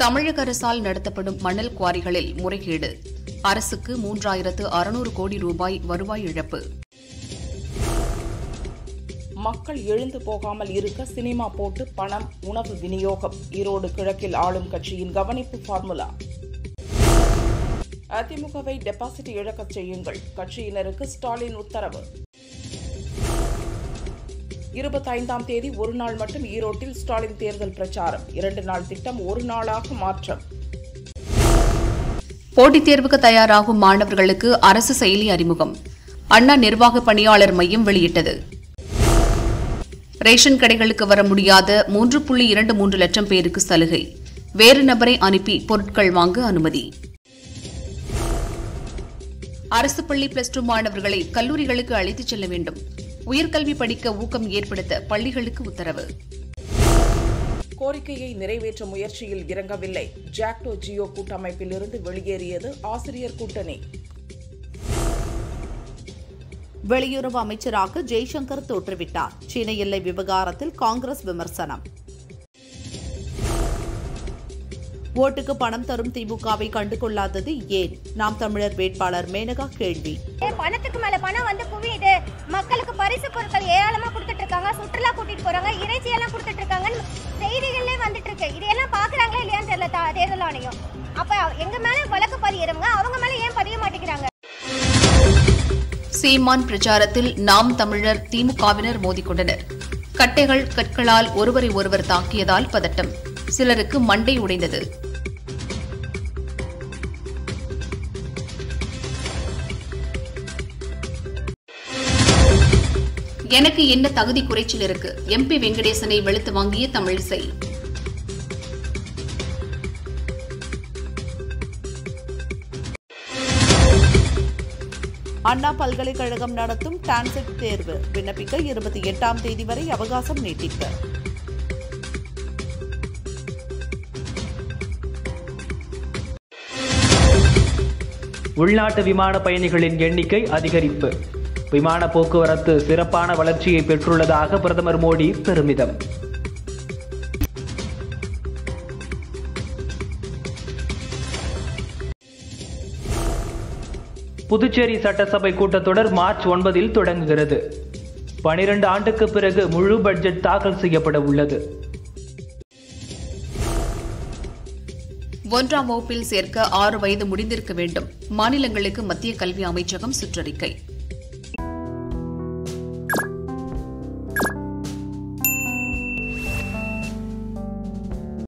தமிழக அரசால் நடத்தப்படும் மணல் குவாரிகளில் முறைகேடு அரசுக்கு மூன்றாயிரத்து அறுநூறு கோடி ரூபாய் வருவாய் இழப்பு மக்கள் எழுந்து போகாமல் இருக்க சினிமா போட்டு பணம் உணவு விநியோகம் ஈரோடு கிழக்கில் ஆளும் கட்சியின் கவனிப்பு ஃபார்முலா அதிமுகவை டெபாசிட் இழக்கச் செய்யுங்கள் கட்சியினருக்கு ஸ்டாலின் உத்தரவு இருபத்தைந்தாம் தேதி ஒரு நாள் மட்டும் ஈரோட்டில் ஸ்டாலின் தேர்தல் பிரச்சாரம் இரண்டு நாள் திட்டம் ஒரு நாளாக மாற்றம் போட்டித் தேர்வுக்கு தயாராகும் மாணவர்களுக்கு அரசு செயலி அறிமுகம் அண்ணா நிர்வாக பணியாளர் மையம் வெளியிட்டது ரேஷன் கடைகளுக்கு வர முடியாத மூன்று புள்ளி இரண்டு மூன்று லட்சம் பேருக்கு சலுகை வேறு நபரை அனுப்பி பொருட்கள் வாங்க அனுமதி அரசு பள்ளி பிளஸ் டூ மாணவர்களை கல்லூரிகளுக்கு அழைத்துச் செல்ல வேண்டும் உயர்கல்வி படிக்க ஊக்கம் ஏற்படுத்த பள்ளிகளுக்கு உத்தரவு கோரிக்கையை நிறைவேற்ற முயற்சியில் இறங்கவில்லை ஜாக்டோ ஜியோ கூட்டமைப்பிலிருந்து வெளியேறியது ஆசிரியர் கூட்டணி வெளியுறவு அமைச்சராக ஜெய்சங்கர் தோற்றுவிட்டார் சீன எல்லை விவகாரத்தில் காங்கிரஸ் விமர்சனம் ஓட்டுக்கு பணம் தரும் திமுகவை கண்டுகொள்ளாதது ஏன் நாம் தமிழர் வேட்பாளர் மேனகா கேள்வி பணத்துக்கு மேல பணம் வந்து குவியுது மக்களுக்கு பரிசு பொருட்கள் ஏராளமா கொடுத்துட்டு இருக்காங்க சுற்றுலா கூட்டிட்டு போறாங்க இறைச்சி எல்லாம் கொடுத்துட்டு இருக்காங்க செய்திகள்ல வந்துட்டு இருக்கு இதையெல்லாம் பாக்குறாங்களா இல்லையான்னு தெரியல தா- தேர்தல் ஆணையம் அப்ப எங்க மேல வழக்கு பதியறவங்க அவங்க மேல ஏன் பதிய மாட்டேங்கிறாங்க சீமான் பிரச்சாரத்தில் நாம் தமிழர் திமுகவினர் மோதிக்கொண்டனர் கட்டைகள் கற்களால் ஒருவரை ஒருவர் தாக்கியதால் பதட்டம் சிலருக்கு மண்டை உடைந்தது எனக்கு என்ன தகுதி குறைச்சல் இருக்கு எம்பி வெங்கடேசனை வெளுத்து வாங்கிய தமிழிசை அண்ணா பல்கலைக்கழகம் நடத்தும் டான்செட் தேர்வு விண்ணப்பிக்க இருபத்தி எட்டாம் தேதி வரை அவகாசம் நீட்டிப்பு உள்நாட்டு விமான பயணிகளின் எண்ணிக்கை அதிகரிப்பு விமான போக்குவரத்து சிறப்பான வளர்ச்சியை பெற்றுள்ளதாக பிரதமர் மோடி பெருமிதம் புதுச்சேரி சட்டசபை கூட்டத்தொடர் மார்ச் ஒன்பதில் தொடங்குகிறது பனிரெண்டு ஆண்டுக்கு பிறகு முழு பட்ஜெட் தாக்கல் செய்யப்பட உள்ளது ஒன்றாம் வகுப்பில் சேர்க்க ஆறு வயது முடிந்திருக்க வேண்டும் மாநிலங்களுக்கு மத்திய கல்வி அமைச்சகம் சுற்றறிக்கை